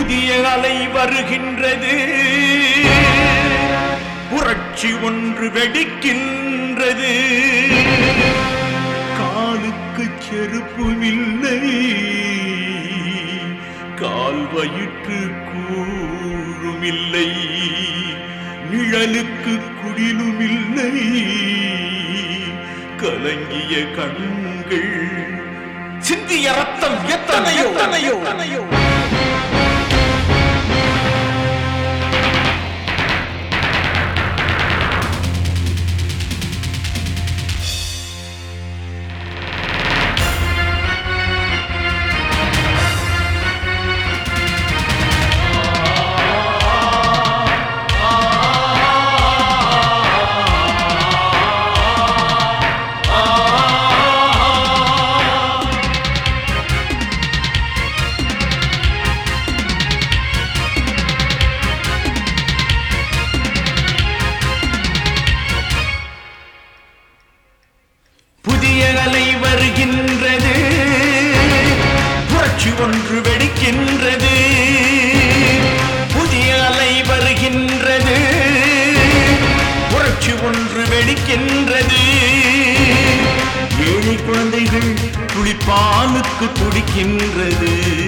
புதிய அலை வருகின்றது புரட்சி ஒன்று வெடிக்கின்றது காலுக்கு செருப்புமில்லை கால் வயிற்று கூழுமில்லை நிழலுக்கு குடிலுமில்லை கலங்கிய கண்கள் சிந்திய ரத்தம் எத்தனையோ எத்தனையோ புதிய அலை வருகின்றது புரட்சி ஒன்று வெடிக்கின்றது புதிய அலை வருகின்றது புரட்சி ஒன்று வெடிக்கின்றது ஏழை குழந்தைகள் துளிப்பாலுக்கு துடிக்கின்றது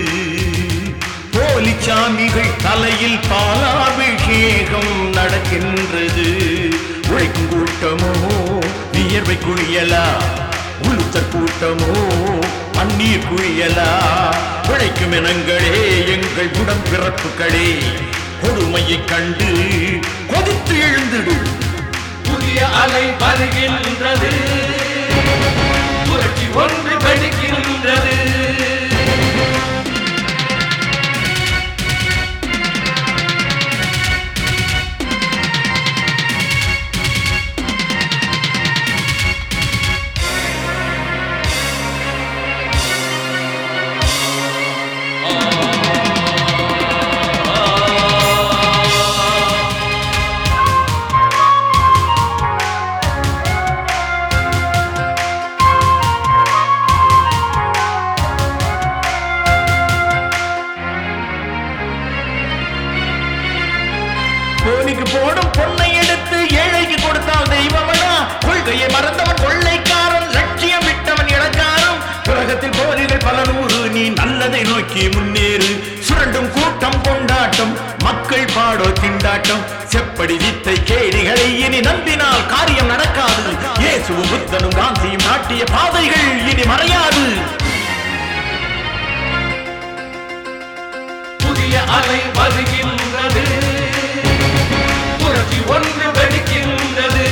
போலிச்சாமிகள் தலையில் பாலாபிஷேகம் நடக்கின்றது உழைக்கும் கூட்டமோ வியர்வை குழியலா உளுத்தர் கூட்டமோ பன்னீர் குழியலா உழைக்கும் இனங்களே எங்கள் உடன் பிறப்புகளே கொடுமையைக் கண்டு கொதித்து எழுந்திடு புதிய அலை வருகின்றது புரட்சி ஒன்று வெடிக்கின்றது கோழிக்கு போடும் பொன்னை எடுத்து ஏழைக்கு கொடுத்தால் தெய்வமனா கொள்கையை மறந்தவன் கொள்ளைக்காரன் லட்சியம் விட்டவன் இளக்காரன் உலகத்தில் கோரிகள் பல நூறு நீ நல்லதை நோக்கி முன்னேறு சுரண்டும் கூட்டம் கொண்டாட்டம் மக்கள் பாடோ திண்டாட்டம் செப்படி வித்தை கேடிகளை இனி நம்பினால் காரியம் நடக்காது இயேசுவும் புத்தனும் காந்தியும் நாட்டிய பாதைகள் இனி மறையாது புதிய அலை வருகின்றது புரட்சி ஒன்று வெடிக்கின்றது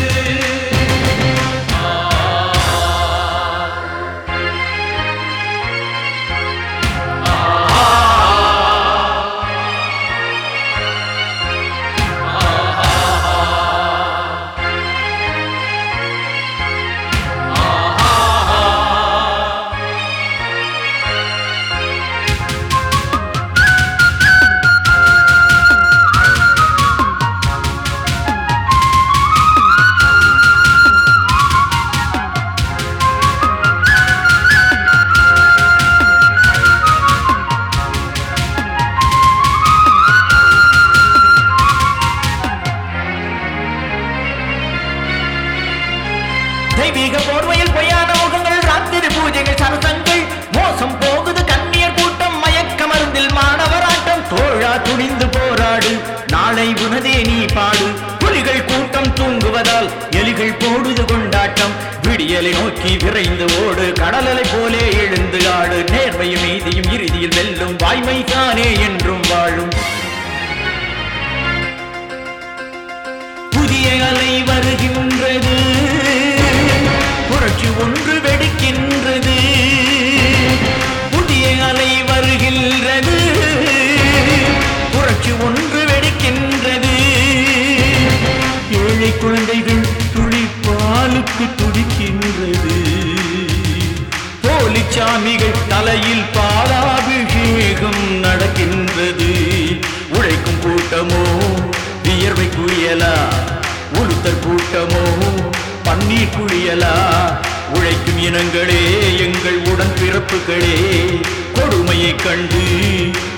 தெய்வீக போர்வையில் பொய்யான முகங்கள் ராத்திரி பூஜைகள் சரசங்கள் மோசம் போகுது கண்ணியர் கூட்டம் மயக்க மருந்தில் மாணவராட்டம் தோழா துணிந்து போராடு நாளை உனதே நீ பாடு புலிகள் கூட்டம் தூங்குவதால் எலிகள் போடுது கொண்டாட்டம் விடியலை நோக்கி விரைந்து ஓடு கடலலை போலே எழுந்து ஆடு நேர்மையும் நீதியும் இறுதியில் வெல்லும் வாய்மை தானே என்றும் வாழும் புதிய அலை வருகின்றது புரட்சி ஒன்று வெடிக்கின்றது புதிய அலை வருகின்றது புரட்சி ஒன்று வெடிக்கின்றது ஏழை குழந்தைகள் துளிப்பாலுக்கு துடிக்கின்றது போலிச்சாமிகள் தலையில் பாலாபிஷேகம் நடக்கின்றது உழைக்கும் கூட்டமோ வியர்வை குயலா உளுத்தர் கூட்டமோ பன்னீர் குழியலா உழைக்கும் இனங்களே எங்கள் உடன் பிறப்புகளே கொடுமையைக் கண்டு